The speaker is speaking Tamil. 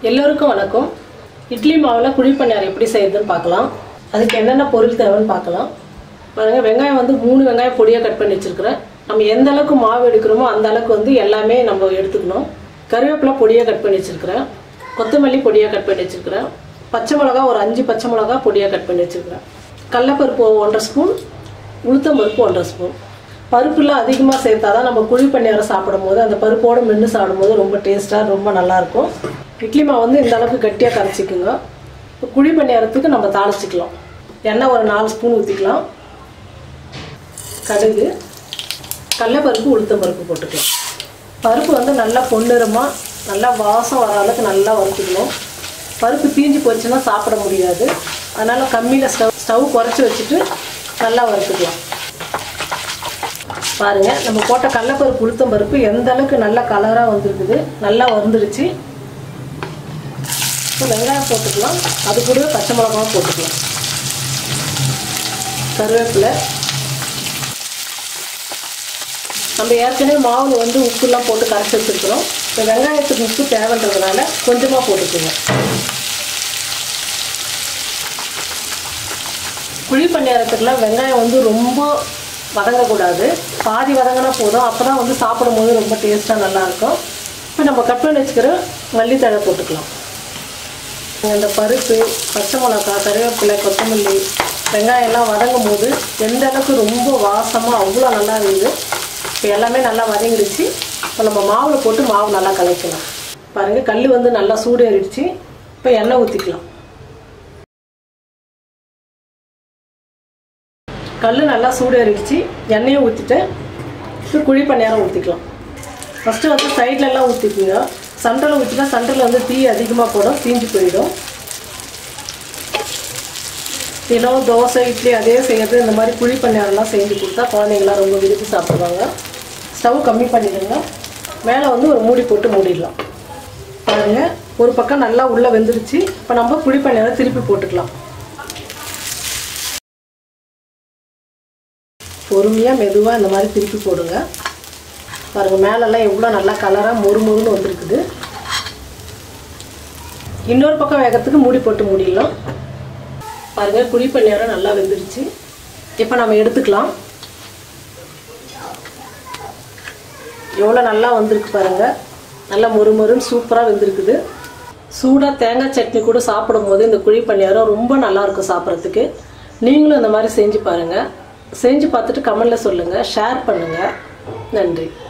எல்லோருக்கும் வணக்கம் இட்லி மாவில் குழிப்பணியாரம் எப்படி செய்யறதுன்னு பார்க்கலாம் அதுக்கு என்னென்ன பொருள் தேவைன்னு பார்க்கலாம் பாருங்க வெங்காயம் வந்து மூணு வெங்காயம் பொடியாக கட் பண்ணி வச்சிருக்கிறேன் நம்ம எந்த அளவுக்கு மாவு எடுக்கிறோமோ அந்த அளவுக்கு வந்து எல்லாமே நம்ம எடுத்துக்கணும் கருவேப்பிலை பொடியாக கட் பண்ணி வச்சிருக்கிறேன் கொத்தமல்லி பொடியாக கட் பண்ணி வச்சிருக்கிறேன் பச்சை மிளகா ஒரு அஞ்சு பச்சை மிளகா பொடியாக கட் பண்ணி வச்சிருக்கிறேன் கடலப்பருப்பு ஒன்றரை ஸ்பூன் உளுத்தம் பருப்பு ஒன்றரை ஸ்பூன் பருப்புலாம் அதிகமாக சேர்த்தா தான் நம்ம குழி பணியாரம் சாப்பிடும் போது அந்த பருப்போடு மென்று சாப்பிடும்போது ரொம்ப டேஸ்ட்டாக ரொம்ப நல்லாயிருக்கும் இட்லி மாவு வந்து இந்த அளவுக்கு கட்டியாக கரைச்சிக்குங்க இப்போ குழி பணியாரத்துக்கு நம்ம தாளிச்சிக்கலாம் எண்ணெய் ஒரு நாலு ஸ்பூன் ஊற்றிக்கலாம் கடுகு கடலைப்பருப்பு உளுத்தம் பருப்பு போட்டுக்கலாம் பருப்பு வந்து நல்லா பொன்னிறமாக நல்லா வாசம் வர அளவுக்கு நல்லா வறுத்துக்கணும் பருப்பு தீஞ்சு போச்சுன்னா சாப்பிட முடியாது அதனால் கம்மியில் ஸ்டவ் ஸ்டவ் குறைச்சி வச்சுட்டு நல்லா வறுத்துக்கலாம் பாருங்க நம்ம போட்ட கடலைப்பருப்பு உளுத்தம் பருப்பு எந்த அளவுக்கு நல்லா கலராக வந்திருக்குது நல்லா வந்துருச்சு இப்போ வெங்காயம் போட்டுக்கலாம் அது கூட பச்சை மிளகாவும் போட்டுக்கலாம் கருவேப்பிலை நம்ம ஏற்கனவே மாவில் வந்து உப்புலாம் போட்டு கரைச்சி வச்சுருக்கிறோம் இப்போ வெங்காயத்துக்கு உப்பு தேவைன்றதுனால கொஞ்சமாக போட்டுக்கோங்க குழி பணியாரத்துக்குலாம் வெங்காயம் வந்து ரொம்ப வதங்கக்கூடாது பாதி வதங்கினா போதும் அப்போ தான் வந்து சாப்பிடும்போது ரொம்ப டேஸ்ட்டாக நல்லாயிருக்கும் இப்போ நம்ம கட் பண்ணி வச்சுக்கிற மல்லித்தழை போட்டுக்கலாம் இந்த பருப்பு பச்சை மிளகா கருவேப்பிலை கொத்தமல்லி வெங்காயம் எல்லாம் வதங்கும் போது எந்த அளவுக்கு ரொம்ப வாசமாக அவ்வளோ நல்லா இருக்குது இப்போ எல்லாமே நல்லா வதங்கிடுச்சு இப்போ நம்ம மாவில் போட்டு மாவு நல்லா கலக்கலாம் பாருங்கள் கல் வந்து நல்லா சூடேறிடுச்சு இப்போ எண்ணெய் ஊற்றிக்கலாம் கல் நல்லா சூடேறிடுச்சு எண்ணெயும் ஊற்றிட்டு இப்போ குழி பணியாரம் ஊற்றிக்கலாம் ஃபஸ்ட்டு வந்து சைட்லலாம் ஊற்றிக்குங்க சண்டரில் ஊற்றினா சண்டரில் வந்து தீ அதிகமாக போடும் தீஞ்சு போயிடும் தினம் தோசை இட்லி அதே செய்யறது இந்த மாதிரி குழி பணியாரம்லாம் செஞ்சு கொடுத்தா குழந்தைங்களாம் ரொம்ப விரும்பி சாப்பிடுவாங்க ஸ்டவ் கம்மி பண்ணிடுங்க மேலே வந்து ஒரு மூடி போட்டு மூடிடலாம் பாருங்கள் ஒரு பக்கம் நல்லா உள்ளே வெந்துருச்சு இப்போ நம்ம குழி பணியாரம் திருப்பி போட்டுக்கலாம் பொறுமையாக மெதுவாக இந்த மாதிரி திருப்பி போடுங்க பாருங்கள் மேலெல்லாம் எவ்வளோ நல்லா கலராக மொறு மொறுன்னு வந்திருக்குது இன்னொரு பக்கம் வேகத்துக்கு மூடி போட்டு மூடிடலாம் பாருங்கள் குழி பணியாரம் நல்லா வெந்துருச்சு இப்போ நம்ம எடுத்துக்கலாம் எவ்வளோ நல்லா வந்திருக்கு பாருங்கள் நல்லா மொறு மொறுன்னு சூப்பராக வெந்திருக்குது சூடாக தேங்காய் சட்னி கூட சாப்பிடும்போது இந்த குழி பணியாரம் ரொம்ப நல்லாயிருக்கும் சாப்பிட்றதுக்கு நீங்களும் இந்த மாதிரி செஞ்சு பாருங்கள் செஞ்சு பார்த்துட்டு கமெண்டில் சொல்லுங்கள் ஷேர் பண்ணுங்கள் நன்றி